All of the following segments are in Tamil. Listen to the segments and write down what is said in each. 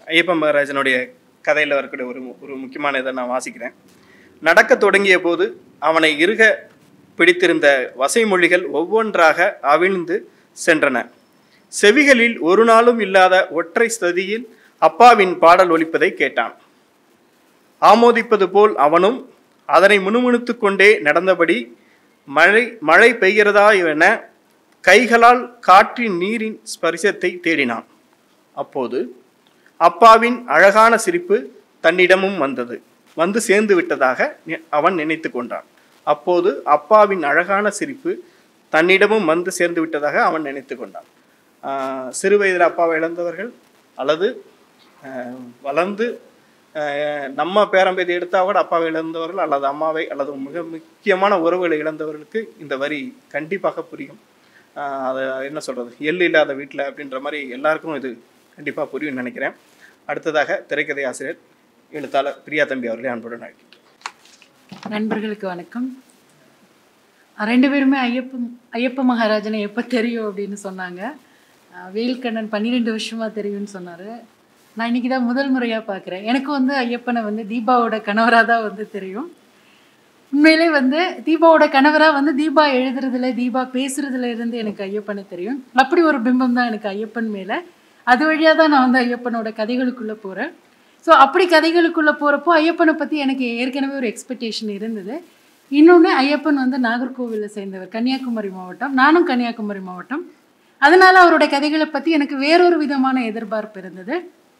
ஐயப்பன் மகாராஜனுடைய கதையில் வரக்கூடிய ஒரு மு- ஒரு முக்கியமான இதை நான் வாசிக்கிறேன் நடக்கத் தொடங்கிய போது அவனை இறுக பிடித்திருந்த வசைமொழிகள் ஒவ்வொன்றாக அவிழ்ந்து சென்றன செவிகளில் ஒரு நாளும் இல்லாத ஒற்றை ஸ்ததியில் அப்பாவின் பாடல் ஒலிப்பதை கேட்டான் ஆமோதிப்பது போல் அவனும் அதனை முணுமுணுத்துக் கொண்டே நடந்தபடி மழை மழை பெய்கிறதா என கைகளால் காற்றின் நீரின் ஸ்பரிசத்தை தேடினான் அப்போது அப்பாவின் அழகான சிரிப்பு தன்னிடமும் வந்தது வந்து சேர்ந்து விட்டதாக நி- அவன் நினைத்து கொண்டான் அப்போது அப்பாவின் அழகான சிரிப்பு தன்னிடமும் வந்து சேர்ந்து விட்டதாக அவன் நினைத்து கொண்டான் ஆஹ் சிறு வயதில் அப்பாவை இழந்தவர்கள் அல்லது ஆஹ் வளர்ந்து ஆஹ் நம்ம பேரம்பேதி எடுத்தால் கூட அப்பாவை இழந்தவர்கள் அல்லது அம்மாவை அல்லது மிக முக்கியமான உறவுகளை இழந்தவர்களுக்கு இந்த வரி கண்டிப்பாக புரியும் ஆஹ் அது என்ன சொல்கிறது எள்ளு இல்லாத வீட்டில் அப்படின்ற மாதிரி எல்லாருக்கும் இது கண்டிப்பாக புரியும்னு நினைக்கிறேன் அடுத்ததாக திரைக்கதை ஆசிரியர் எழுத்தாளர் பிரியா தம்பி அவர்களே அன்புடன் அழைக்கிறேன் நண்பர்களுக்கு வணக்கம் ரெண்டு பேருமே ஐயப்ப ஐயப்ப மகாராஜனை எப்போ தெரியும் அப்படின்னு சொன்னாங்க அஹ் வேல்கண்ணன் பன்னிரெண்டு வருஷமா தெரியும்னு சொன்னார் நான் இன்னைக்கு தான் முதல் முறையாக பார்க்குறேன் எனக்கு வந்து ஐயப்பனை வந்து தீபாவோட கணவராக தான் வந்து தெரியும் உண்மையிலே வந்து தீபாவோட கணவராக வந்து தீபா எழுதுறதுல தீபா பேசுறதுல இருந்து எனக்கு ஐயப்பனை தெரியும் அப்படி ஒரு பிம்பம் தான் எனக்கு ஐயப்பன் மேலே அது வழியாக தான் நான் வந்து ஐயப்பனோட கதைகளுக்குள்ளே போகிறேன் ஸோ அப்படி கதைகளுக்குள்ளே போகிறப்போ ஐயப்பனை பற்றி எனக்கு ஏற்கனவே ஒரு எக்ஸ்பெக்டேஷன் இருந்தது இன்னொன்று ஐயப்பன் வந்து நாகர்கோவிலை சேர்ந்தவர் கன்னியாகுமரி மாவட்டம் நானும் கன்னியாகுமரி மாவட்டம் அதனால அவருடைய கதைகளை பற்றி எனக்கு வேறொரு விதமான எதிர்பார்ப்பு இருந்தது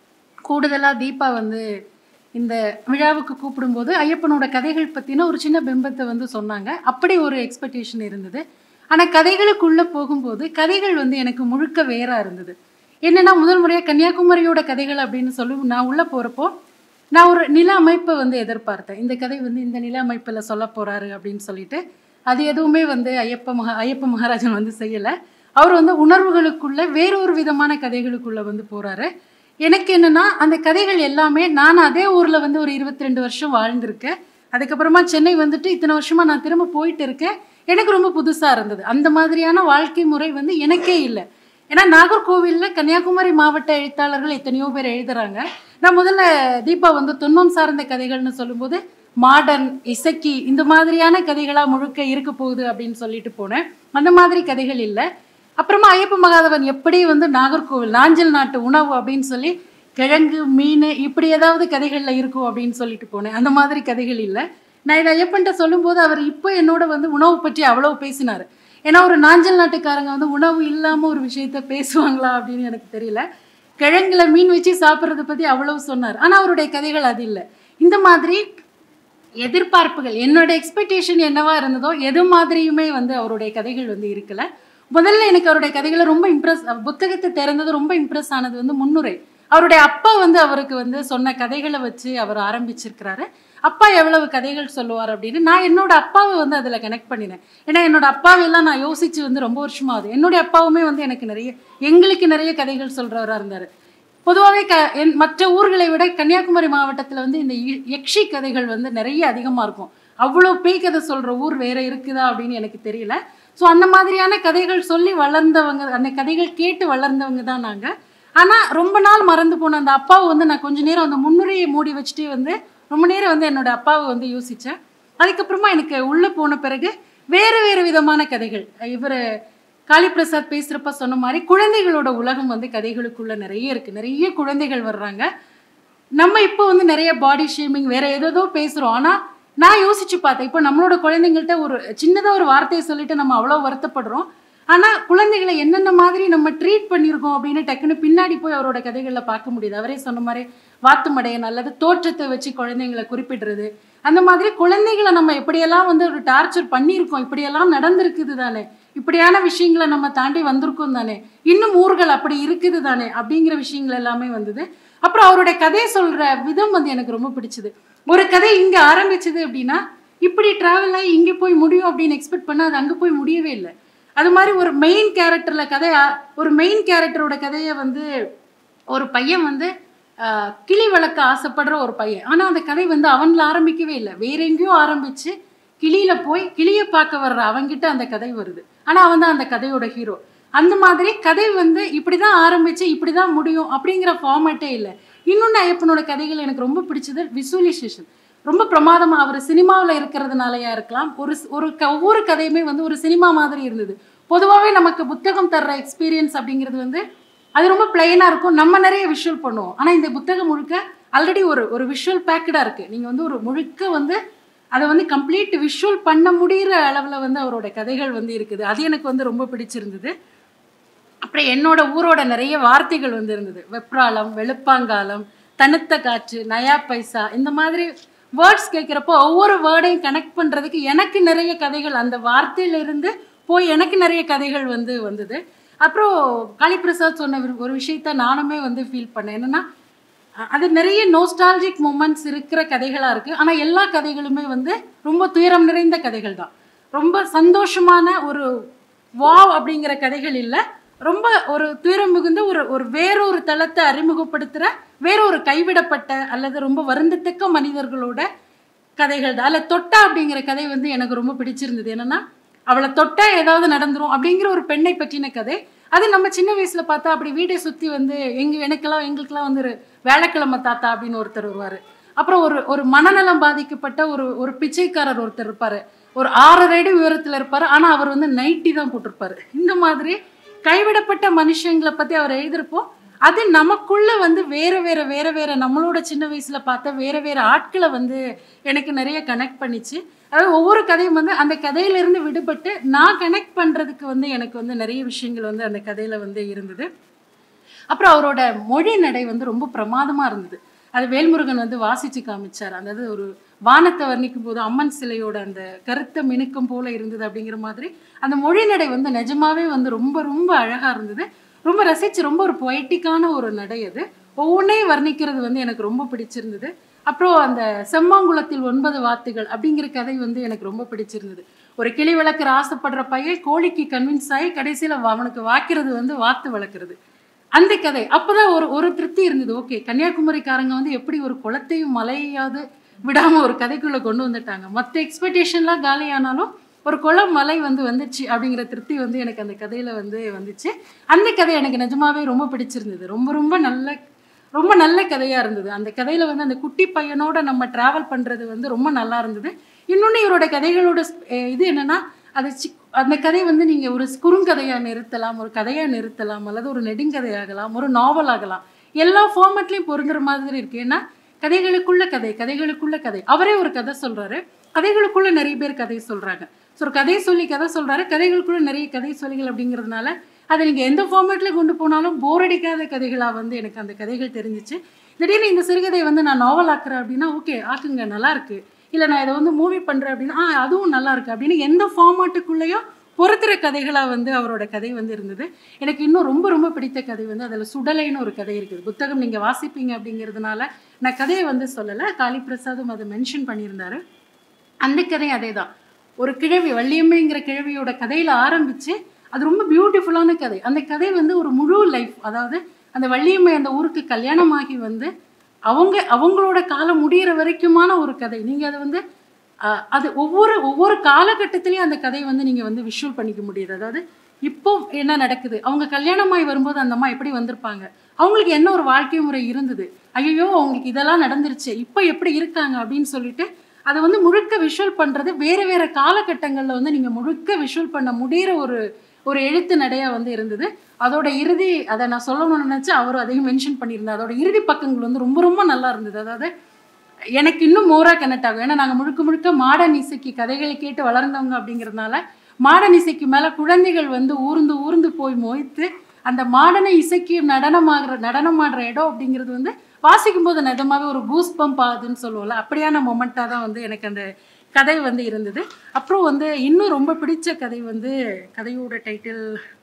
கூடுதலாக தீபா வந்து இந்த விழாவுக்கு கூப்பிடும்போது ஐயப்பனோட கதைகள் பற்றின ஒரு சின்ன பிம்பத்தை வந்து சொன்னாங்க அப்படி ஒரு எக்ஸ்பெக்டேஷன் இருந்தது ஆனால் கதைகளுக்குள்ளே போகும்போது கதைகள் வந்து எனக்கு முழுக்க வேறா இருந்தது என்னன்னா முதல் முறையாக கன்னியாகுமரியோட கதைகள் அப்படின்னு சொல்லி நான் உள்ளே போகிறப்போ நான் ஒரு நில அமைப்பை வந்து எதிர்பார்த்தேன் இந்த கதை வந்து இந்த நில அமைப்பில் சொல்ல போகிறாரு அப்படின்னு சொல்லிட்டு அது எதுவுமே வந்து ஐயப்ப மகா ஐயப்ப மகாராஜன் வந்து செய்யலை அவர் வந்து உணர்வுகளுக்குள்ள வேறொரு விதமான கதைகளுக்குள்ள வந்து போறாரு எனக்கு என்னன்னா அந்த கதைகள் எல்லாமே நான் அதே ஊர்ல வந்து ஒரு இருபத்தி ரெண்டு வருஷம் வாழ்ந்திருக்கேன் அதுக்கப்புறமா சென்னை வந்துட்டு இத்தனை வருஷமா நான் திரும்ப போயிட்டு இருக்கேன் எனக்கு ரொம்ப புதுசா இருந்தது அந்த மாதிரியான வாழ்க்கை முறை வந்து எனக்கே இல்லை ஏன்னா நாகர்கோவில்ல கன்னியாகுமரி மாவட்ட எழுத்தாளர்கள் எத்தனையோ பேர் எழுதுறாங்க நான் முதல்ல தீபா வந்து துன்பம் சார்ந்த கதைகள்னு சொல்லும்போது மாடர்ன் இசக்கி இந்த மாதிரியான கதைகளா முழுக்க இருக்க போகுது அப்படின்னு சொல்லிட்டு போனேன் அந்த மாதிரி கதைகள் இல்லை அப்புறமா ஐயப்ப மகாதவன் எப்படி வந்து நாகர்கோவில் நாஞ்சல் நாட்டு உணவு அப்படின்னு சொல்லி கிழங்கு மீன் இப்படி ஏதாவது கதைகள்ல இருக்கும் அப்படின்னு சொல்லிட்டு போனேன் அந்த மாதிரி கதைகள் இல்லை நான் இதை ஐயப்பன்ட்ட சொல்லும்போது அவர் இப்போ என்னோட வந்து உணவு பற்றி அவ்வளவு பேசினார் ஏன்னா ஒரு நாஞ்சல் நாட்டுக்காரங்க வந்து உணவு இல்லாம ஒரு விஷயத்த பேசுவாங்களா அப்படின்னு எனக்கு தெரியல கிழங்குல மீன் வச்சு சாப்பிட்றத பத்தி அவ்வளவு சொன்னார் ஆனா அவருடைய கதைகள் அது இல்லை இந்த மாதிரி எதிர்பார்ப்புகள் என்னோட எக்ஸ்பெக்டேஷன் என்னவா இருந்ததோ எது மாதிரியுமே வந்து அவருடைய கதைகள் வந்து இருக்கல முதல்ல எனக்கு அவருடைய கதைகளை ரொம்ப இம்ப்ரெஸ் புத்தகத்தை திறந்தது ரொம்ப இம்ப்ரெஸ் ஆனது வந்து முன்னுரை அவருடைய அப்பா வந்து அவருக்கு வந்து சொன்ன கதைகளை வச்சு அவர் ஆரம்பிச்சிருக்கிறாரு அப்பா எவ்வளவு கதைகள் சொல்லுவார் அப்படின்னு நான் என்னோட அப்பாவை வந்து அதில் கனெக்ட் பண்ணினேன் ஏன்னா என்னோட அப்பாவெல்லாம் நான் யோசிச்சு வந்து ரொம்ப வருஷமா ஆகுது என்னுடைய அப்பாவுமே வந்து எனக்கு நிறைய எங்களுக்கு நிறைய கதைகள் சொல்றவரா இருந்தார் பொதுவாகவே க என் மற்ற ஊர்களை விட கன்னியாகுமரி மாவட்டத்தில் வந்து இந்த இ- யக்ஷி கதைகள் வந்து நிறைய அதிகமாக இருக்கும் அவ்வளோ பேய் கதை சொல்கிற ஊர் வேற இருக்குதா அப்படின்னு எனக்கு தெரியல ஸோ அந்த மாதிரியான கதைகள் சொல்லி வளர்ந்தவங்க அந்த கதைகள் கேட்டு வளர்ந்தவங்க தான் நாங்கள் ஆனால் ரொம்ப நாள் மறந்து போன அந்த அப்பாவை வந்து நான் கொஞ்ச நேரம் அந்த முன்னுரையை மூடி வச்சுட்டே வந்து ரொம்ப நேரம் வந்து என்னோட அப்பாவை வந்து யோசித்தேன் அதுக்கப்புறமா எனக்கு உள்ளே போன பிறகு வேறு வேறு விதமான கதைகள் இவர் காளிபிரசாத் பேசுகிறப்ப சொன்ன மாதிரி குழந்தைகளோட உலகம் வந்து கதைகளுக்குள்ள நிறைய இருக்கு நிறைய குழந்தைகள் வர்றாங்க நம்ம இப்போ வந்து நிறைய பாடி ஷேமிங் வேற ஏதேதோ பேசுறோம் ஆனா நான் யோசிச்சு பார்த்தேன் இப்போ நம்மளோட குழந்தைங்கள்ட்ட ஒரு சின்னதா ஒரு வார்த்தையை சொல்லிட்டு நம்ம அவ்வளோ வருத்தப்படுறோம் ஆனா குழந்தைகளை என்னென்ன மாதிரி நம்ம ட்ரீட் பண்ணியிருக்கோம் அப்படின்னு டக்குன்னு பின்னாடி போய் அவரோட கதைகள்ல பார்க்க முடியுது அவரே சொன்ன மாதிரி வாத்து மடையன் அல்லது தோற்றத்தை வச்சு குழந்தைங்களை குறிப்பிடுறது அந்த மாதிரி குழந்தைகளை நம்ம எப்படியெல்லாம் வந்து ஒரு டார்ச்சர் பண்ணியிருக்கோம் இப்படியெல்லாம் நடந்திருக்குது தானே இப்படியான விஷயங்களை நம்ம தாண்டி வந்திருக்கோம் தானே இன்னும் ஊர்கள் அப்படி இருக்குது தானே அப்படிங்கிற விஷயங்கள் எல்லாமே வந்தது அப்புறம் அவருடைய கதையை சொல்ற விதம் வந்து எனக்கு ரொம்ப பிடிச்சது ஒரு கதை இங்க ஆரம்பிச்சது அப்படின்னா இப்படி டிராவல் ஆகி இங்கே போய் முடியும் அப்படின்னு எக்ஸ்பெக்ட் பண்ணா அது அங்கே போய் முடியவே இல்லை அது மாதிரி ஒரு மெயின் கேரக்டர்ல கதை ஒரு மெயின் கேரக்டரோட கதையை வந்து ஒரு பையன் வந்து ஆஹ், கிளி வளர்க்க ஆசைப்படுற ஒரு பையன் ஆனா அந்த கதை வந்து அவன்ல ஆரம்பிக்கவே இல்லை வேற எங்கேயோ ஆரம்பிச்சு கிளியில போய் கிளியை பார்க்க வர்ற அவன்கிட்ட அந்த கதை வருது ஆனா அவன் தான் அந்த கதையோட ஹீரோ அந்த மாதிரி கதை வந்து இப்படிதான் ஆரம்பிச்சு இப்படிதான் முடியும் அப்படிங்கிற ஃபார்மேட்டே இல்லை இன்னொன்று ஐயப்பனோட கதைகள் எனக்கு ரொம்ப பிடிச்சது விசுவலைசேஷன் ரொம்ப பிரமாதமாக அவர் சினிமாவில் இருக்கிறதுனாலயா இருக்கலாம் ஒரு ஸ்- ஒரு க ஒவ்வொரு கதையுமே வந்து ஒரு சினிமா மாதிரி இருந்தது பொதுவாகவே நமக்கு புத்தகம் தர்ற எக்ஸ்பீரியன்ஸ் அப்படிங்கிறது வந்து அது ரொம்ப பிளெயினாக இருக்கும் நம்ம நிறைய விஷுவல் பண்ணுவோம் ஆனால் இந்த புத்தகம் முழுக்க ஆல்ரெடி ஒரு ஒரு விஷுவல் பேக்கடாக இருக்குது நீங்கள் வந்து ஒரு முழுக்க வந்து அதை வந்து கம்ப்ளீட் விஷுவல் பண்ண முடிகிற அளவில் வந்து அவரோட கதைகள் வந்து இருக்குது அது எனக்கு வந்து ரொம்ப பிடிச்சிருந்தது அப்புறம் என்னோட ஊரோட நிறைய வார்த்தைகள் வந்து இருந்தது வெப்ராளம் வெளுப்பாங்காலம் தனுத்த காற்று நயா பைசா இந்த மாதிரி வேர்ட்ஸ் கேட்குறப்போ ஒவ்வொரு வேர்டையும் கனெக்ட் பண்ணுறதுக்கு எனக்கு நிறைய கதைகள் அந்த வார்த்தையிலிருந்து போய் எனக்கு நிறைய கதைகள் வந்து வந்தது அப்புறம் காளிபிரசாத் சொன்ன ஒரு- ஒரு விஷயத்த நானுமே வந்து ஃபீல் பண்ணேன் என்னன்னா அ- அது நிறைய நோஸ்டாலஜிக் மூமெண்ட்ஸ் இருக்கிற கதைகளாக இருக்குது ஆனால் எல்லா கதைகளுமே வந்து ரொம்ப துயரம் நிறைந்த கதைகள் தான் ரொம்ப சந்தோஷமான ஒரு வாவ் அப்படிங்கிற கதைகள் இல்லை ரொம்ப ஒரு துயரம் மிகுந்த ஒரு ஒரு வேறொரு தளத்தை அறிமுகப்படுத்துகிற வேறொரு கைவிடப்பட்ட அல்லது ரொம்ப வருந்தத்தக்க மனிதர்களோட கதைகள் தான் அதில் தொட்டா அப்படிங்கிற கதை வந்து எனக்கு ரொம்ப பிடிச்சிருந்தது என்னன்னா அவளை தொட்டா ஏதாவது நடந்துரும் அப்படிங்கிற ஒரு பெண்ணை பற்றின கதை அது நம்ம சின்ன வயசுல பார்த்தா அப்படி வீட்டை சுத்தி வந்து எங்க எனக்கெல்லாம் எங்களுக்கெல்லாம் வந்து ஒரு வேலைக்கிழமை தாத்தா அப்படின்னு ஒருத்தர் வருவாரு அப்புறம் ஒரு ஒரு மனநலம் பாதிக்கப்பட்ட ஒரு ஒரு பிச்சைக்காரர் ஒருத்தர் இருப்பாரு ஒரு ஆறரை அடி உயரத்துல இருப்பாரு ஆனா அவர் வந்து நைட்டி தான் போட்டிருப்பாரு இந்த மாதிரி கைவிடப்பட்ட மனுஷங்களை பத்தி அவர் எழுதியிருப்போம் அது நமக்குள்ள வந்து வேற வேற வேற வேற நம்மளோட சின்ன வயசுல பார்த்த வேற வேற ஆட்களை வந்து எனக்கு நிறைய கனெக்ட் பண்ணிச்சு அதாவது ஒவ்வொரு கதையும் வந்து அந்த கதையிலிருந்து விடுபட்டு நான் கனெக்ட் பண்றதுக்கு வந்து எனக்கு வந்து நிறைய விஷயங்கள் வந்து அந்த கதையில வந்து இருந்தது அப்புறம் அவரோட மொழி நடை வந்து ரொம்ப பிரமாதமா இருந்தது அது வேல்முருகன் வந்து வாசிச்சு காமிச்சார் அதாவது ஒரு வானத்தை வர்ணிக்கும் போது அம்மன் சிலையோட அந்த கருத்தை மினுக்கும் போல இருந்தது அப்படிங்கிற மாதிரி அந்த மொழி நடை வந்து நிஜமாவே வந்து ரொம்ப ரொம்ப அழகா இருந்தது ரொம்ப ரசிச்சு ரொம்ப ஒரு பொயட்டிக்கான ஒரு நடை அது ஒவ்வொன்றையும் வர்ணிக்கிறது வந்து எனக்கு ரொம்ப பிடிச்சிருந்தது அப்புறம் அந்த செம்மாங்குளத்தில் ஒன்பது வாத்துகள் அப்படிங்கிற கதை வந்து எனக்கு ரொம்ப பிடிச்சிருந்தது ஒரு கிளி வளர்க்குற ஆசைப்படுற பையன் கோழிக்கு கன்வின்ஸ் ஆகி கடைசியில் அவனுக்கு வாக்கிறது வந்து வாத்து வளர்க்குறது அந்த கதை அப்பதான் ஒரு ஒரு திருப்தி இருந்தது ஓகே கன்னியாகுமரிக்காரங்க வந்து எப்படி ஒரு குளத்தையும் மலையாவது விடாம ஒரு கதைக்குள்ள கொண்டு வந்துட்டாங்க மற்ற எக்ஸ்பெக்டேஷன்லாம் காலியானாலும் ஒரு குளம் மலை வந்து வந்துச்சு அப்படிங்கிற திருப்தி வந்து எனக்கு அந்த கதையில வந்து வந்துச்சு அந்த கதை எனக்கு நிஜமாவே ரொம்ப பிடிச்சிருந்தது ரொம்ப ரொம்ப நல்ல ரொம்ப நல்ல கதையா இருந்தது அந்த கதையில வந்து அந்த குட்டி பையனோட நம்ம டிராவல் பண்றது வந்து ரொம்ப நல்லா இருந்தது இன்னொன்று இவரோட கதைகளோட ஸ்- அஹ் இது என்னன்னா அது சி- அந்த கதை வந்து நீங்க ஒரு குறுங்கதையா நிறுத்தலாம் ஒரு கதையா நிறுத்தலாம் அல்லது ஒரு நெடுங்கதையாகலாம் ஒரு நாவல் ஆகலாம் எல்லா ஃபார்மேட்லயும் பொருந்துற மாதிரி இருக்கு ஏன்னா கதைகளுக்குள்ள கதை கதைகளுக்குள்ள கதை அவரே ஒரு கதை சொல்றாரு கதைகளுக்குள்ள நிறைய பேர் கதை சொல்றாங்க ஸோ ஒரு கதை சொல்லி கதை சொல்றாரு கதைகளுக்குள்ள நிறைய கதை சொல்லிகள் அப்படிங்கிறதுனால அதை நீங்க எந்த ஃபார்மேட்ல கொண்டு போனாலும் போர் அடிக்காத கதைகளா வந்து எனக்கு அந்த கதைகள் தெரிஞ்சிச்சு திடீர்னு இந்த சிறுகதை வந்து நான் நாவல் ஆக்குறேன் அப்படின்னா ஓகே ஆக்குங்க நல்லா இருக்கு இல்லை நான் இதை வந்து மூவி பண்றேன் அப்படின்னா ஆ அதுவும் நல்லா இருக்கு அப்படின்னு எந்த ஃபார்மாட்டுக்குள்ளேயோ பொறுத்துற கதைகளா வந்து அவரோட கதை வந்து இருந்தது எனக்கு இன்னும் ரொம்ப ரொம்ப பிடித்த கதை வந்து அதுல சுடலைன்னு ஒரு கதை இருக்குது புத்தகம் நீங்க வாசிப்பீங்க அப்படிங்கிறதுனால நான் கதையை வந்து சொல்லலை காளிப்பிரசாதும் அதை மென்ஷன் பண்ணியிருந்தாரு அந்த கதை அதே தான் ஒரு கிழவி வள்ளியம்மைங்கிற கிழவியோட கதையில ஆரம்பிச்சு அது ரொம்ப பியூட்டிஃபுல்லான கதை அந்த கதை வந்து ஒரு முழு லைஃப் அதாவது அந்த வள்ளியம்மை அந்த ஊருக்கு கல்யாணமாகி வந்து அவங்க அவங்களோட காலம் முடியிற வரைக்குமான ஒரு கதை நீங்க அதை வந்து அஹ், அது ஒவ்வொரு ஒவ்வொரு காலகட்டத்திலையும் அந்த கதையை வந்து நீங்க வந்து விஷுவல் பண்ணிக்க முடியுது அதாவது இப்போ என்ன நடக்குது அவங்க கல்யாணமாகி வரும்போது அந்த அம்மா எப்படி வந்திருப்பாங்க அவங்களுக்கு என்ன ஒரு வாழ்க்கை முறை இருந்தது ஐயோ அவங்களுக்கு இதெல்லாம் நடந்துருச்சு இப்போ எப்படி இருக்காங்க அப்படின்னு சொல்லிட்டு அதை வந்து முழுக்க விஷுவல் பண்றது வேற வேற காலகட்டங்கள்ல வந்து நீங்க முழுக்க விஷுவல் பண்ண முடியிற ஒரு ஒரு எழுத்து நடையா வந்து இருந்தது அதோட இறுதி அதை நான் சொல்லணும்னு நினைச்சு அவரும் அதையும் மென்ஷன் பண்ணியிருந்தார் அதோட இறுதி பக்கங்கள் வந்து ரொம்ப ரொம்ப நல்லா இருந்தது அதாவது எனக்கு இன்னும் மோரா கனெக்ட் ஆகும் ஏன்னா நாங்கள் முழுக்க முழுக்க மாடர்ன் இசைக்கு கதைகளை கேட்டு வளர்ந்தவங்க அப்படிங்கிறதுனால மாடர்ன் இசைக்கு மேலே குழந்தைகள் வந்து ஊர்ந்து ஊர்ந்து போய் மொய்த்து அந்த மாடர்ன இசைக்கு நடனமாகிற நடனமாடுற இடம் அப்படிங்கிறது வந்து வாசிக்கும் போது நிஜமாவே ஒரு கூஸ் பம்ப் ஆகுதுன்னு சொல்லுவோம்ல அப்படியான மொமெண்ட்டாக தான் வந்து எனக்கு அந்த கதை வந்து இருந்தது அப்புறம் வந்து இன்னும் ரொம்ப பிடிச்ச கதை வந்து கதையோட டைட்டில்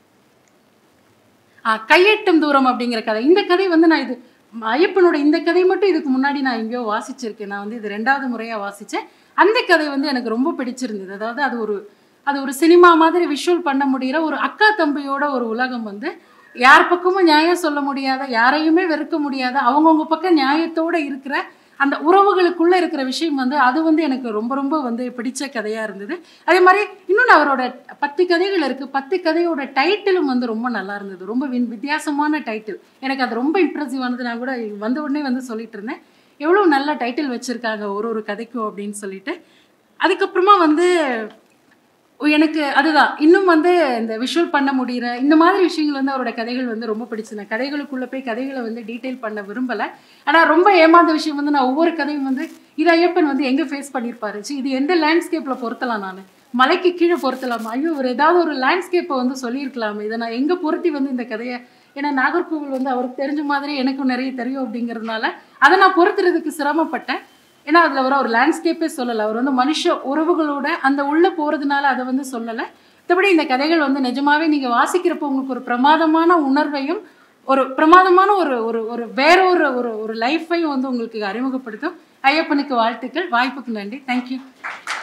ஆ, கையெட்டும் தூரம் அப்படிங்கிற கதை இந்த கதை வந்து நான் இது ஐயப்பனோட இந்த கதை மட்டும் இதுக்கு முன்னாடி நான் எங்கேயோ வாசிச்சிருக்கேன் நான் வந்து இது ரெண்டாவது முறையாக வாசித்தேன் அந்த கதை வந்து எனக்கு ரொம்ப பிடிச்சிருந்தது அதாவது அது ஒரு அது ஒரு சினிமா மாதிரி விஷுவல் பண்ண முடிகிற ஒரு அக்கா தம்பியோட ஒரு உலகம் வந்து யார் பக்கமும் நியாயம் சொல்ல முடியாத யாரையுமே வெறுக்க முடியாத அவங்கவுங்க பக்கம் நியாயத்தோட இருக்கிற அந்த உறவுகளுக்குள்ள இருக்கிற விஷயம் வந்து அது வந்து எனக்கு ரொம்ப ரொம்ப வந்து பிடிச்ச கதையா இருந்தது அதே மாதிரி இன்னொன்று அவரோட பத்து கதைகள் இருக்கு பத்து கதையோட டைட்டிலும் வந்து ரொம்ப நல்லா இருந்தது ரொம்ப வின் வித்தியாசமான டைட்டில் எனக்கு அது ரொம்ப இம்ப்ரெசிவ் ஆனது நான் கூட வந்த உடனே வந்து சொல்லிட்டு இருந்தேன் எவ்வளோ நல்ல டைட்டில் வச்சிருக்காங்க ஒரு ஒரு கதைக்கும் அப்படின்னு சொல்லிட்டு அதுக்கப்புறமா வந்து எனக்கு அதுதான் இன்னும் வந்து இந்த விஷுவல் பண்ண முடிகிற இந்த மாதிரி விஷயங்கள் வந்து அவரோட கதைகள் வந்து ரொம்ப பிடிச்சது கதைகளுக்குள்ளே போய் கதைகளை வந்து டீட்டெயில் பண்ண விரும்பலை ஆனால் ரொம்ப ஏமாந்த விஷயம் வந்து நான் ஒவ்வொரு கதையும் வந்து இது ஐயப்பன் வந்து எங்கே ஃபேஸ் பண்ணியிருப்பாரு ச்சீ, இது எந்த லேண்ட்ஸ்கேப்பில் பொருத்தலாம் நான் மலைக்கு கீழே பொருத்தலாமா ஐயோ ஒரு ஏதாவது ஒரு லேண்ட்ஸ்கேப்பை வந்து சொல்லியிருக்கலாமே இதை நான் எங்கே பொருத்தி வந்து இந்த கதையை ஏன்னா நாகர்கோவில் வந்து அவருக்கு தெரிஞ்ச மாதிரி எனக்கும் நிறைய தெரியும் அப்படிங்கிறதுனால அதை நான் பொறுத்துறதுக்கு சிரமப்பட்டேன் ஏன்னா அதில் வர ஒரு லேண்ட்ஸ்கேப்பே சொல்லலை அவர் வந்து மனுஷ உறவுகளோட அந்த உள்ளே போகிறதுனால அதை வந்து சொல்லலை மற்றபடி இந்த கதைகள் வந்து நிஜமாவே நீங்கள் வாசிக்கிறப்போ உங்களுக்கு ஒரு பிரமாதமான உணர்வையும் ஒரு பிரமாதமான ஒரு ஒரு ஒரு வேற ஒரு ஒரு ஒரு லைஃப்பையும் வந்து உங்களுக்கு அறிமுகப்படுத்தும் ஐயப்பனுக்கு வாழ்த்துக்கள் வாய்ப்புக்கு நன்றி தேங்க்யூ